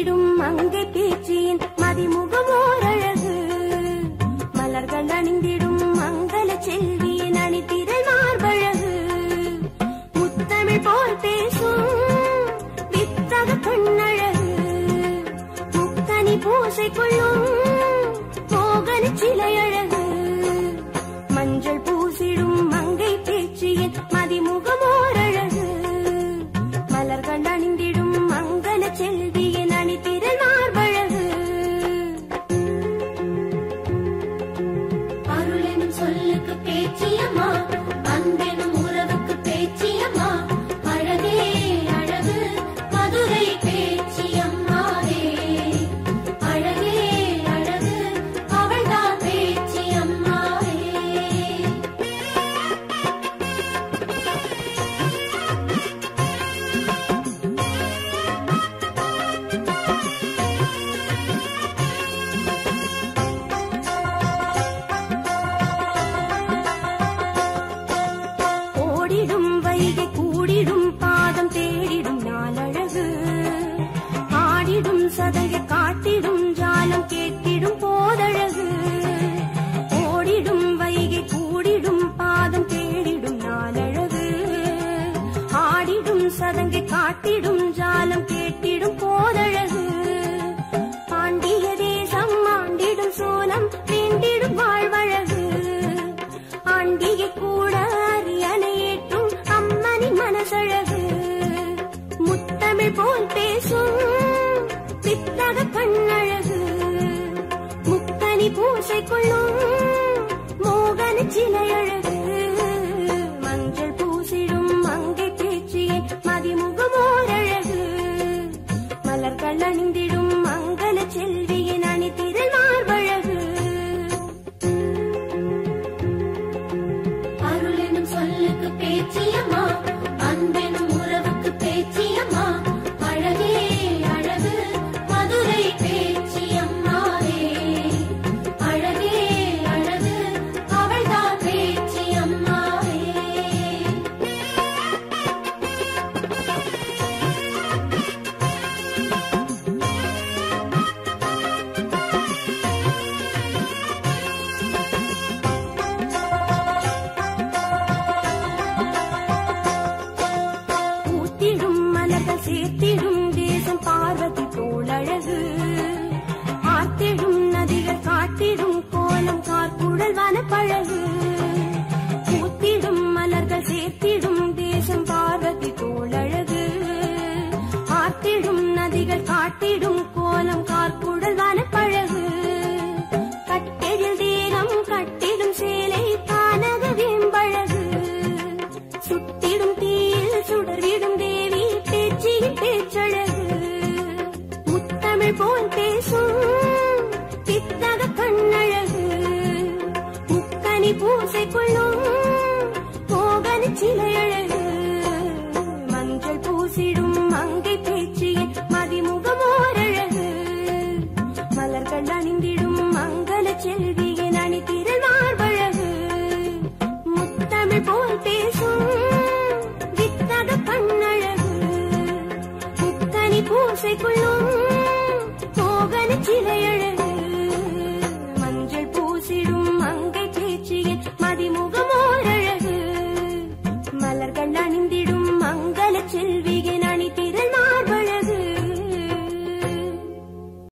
நணிந்திடும் மங்கை பேச்சியின் மதிமுகமோர் அழகு மலர்கள் அணிந்திடும் மங்கள செல்வியின் அணித்திரள் மார்பழகு முத்தமிழ் போல் பேசும் வித்தக கண்ணழகு முக்கனி பூசை கொள்ளும் மோகன சிலை அழகு மஞ்சள் பூசிடும் மங்கை பேச்சியின் மதிமுகமோர் அழகு மலர்கள் அணிந்திடும் மங்கள செல்வியின் அணித்திரள் மார்பழகு அருளெனும் சொல்லுக்கு பேச்சியம்மா அன்பெனும் உறவுக்கு பேச்சியம்மா அழகே அழகு மதுரை பேச்சியம்மாவே அழகே அழகு அவள்தான் பேச்சியம்மாவே ஓடிடும் வைகை கூடிடும் பாதம் தேடிடும் நாளழகு ஆடிடும் சதங்கை காட்டிடும் ஜாலம் கேட்டிடும் போதழகு ஓடிடும் வைகை கூடிடும் பாதம் தேடிடும் நாளழகு ஆடிடும் சதங்கை காட்டிடும் ஜாலம் கேட்டிடும் போதழகு பாண்டிய தேசம் ஆண்டிடும் சோலம் வேண்டிடும் வாழ்வழகு ஆண்டிகை கூட அரியணை ஏற்றும் அம்மனின் மனசழகு முத்தமிழ் போல் பேசும் பித்தக கண்ணழகு முக்கனி பூசை கொள்ளும் மோகன சிலை அழகு மஞ்சள் பூசிடும் மங்கை பேச்சியை மதிமுகமோர் அழகு மலர்கள் அணிந்திடும் மங்கள செல்வியின் அணித்திரள் மார்பழகு அருளெனும் சொல்லுக்கு பேச்சியம்மா அன்பெனும் உறவுக்கு பேச்சியம்மா அழகே அழகு மதுரை பேச்சியம்மாவே அழகே அழகு அவள்தான் பேச்சியம்மாவே பூத்திடும் மலர்கள் சேர்த்திடும் தேசம் பார்வதி தோழழகு ஆர்த்திடும் நதிகள் காட்டிடும் கோலம் கார்குழல் வனப்பழகு பூத்திடும் மலர்கள் சேர்த்திடும் தேசம் பார்வதி தோழழகு ஆர்த்திடும் நதிகள் காட்டிடும் கோலம் கார்குழல் வனப்பழகு கட்டெழில் தீரம் கட்டிடும் சேலை கானக வேம்பழகு சுட்டிடும் தீயில் சுடர்விடும் தேவி பேச்சியின் பேச்சழகு முத்தமிழ் போல் பேசும் பித்தக கண்ணழகு முக்கனி பூசை கொள்ளும் மோகன சிலை அழகு மஞ்சள் பூசிடும் மங்கை பேச்சியின் மதிமுகமோர் அழகு மலர்கள் அணிந்திடும் மங்கள செல்வியின் அணித்திரள் மார்பழகு முத்தமிழ் போல் பேசும் வித்தக கண்ணழகு முக்கனி பூசை கொள்ளும் மோகன சிலை அழகு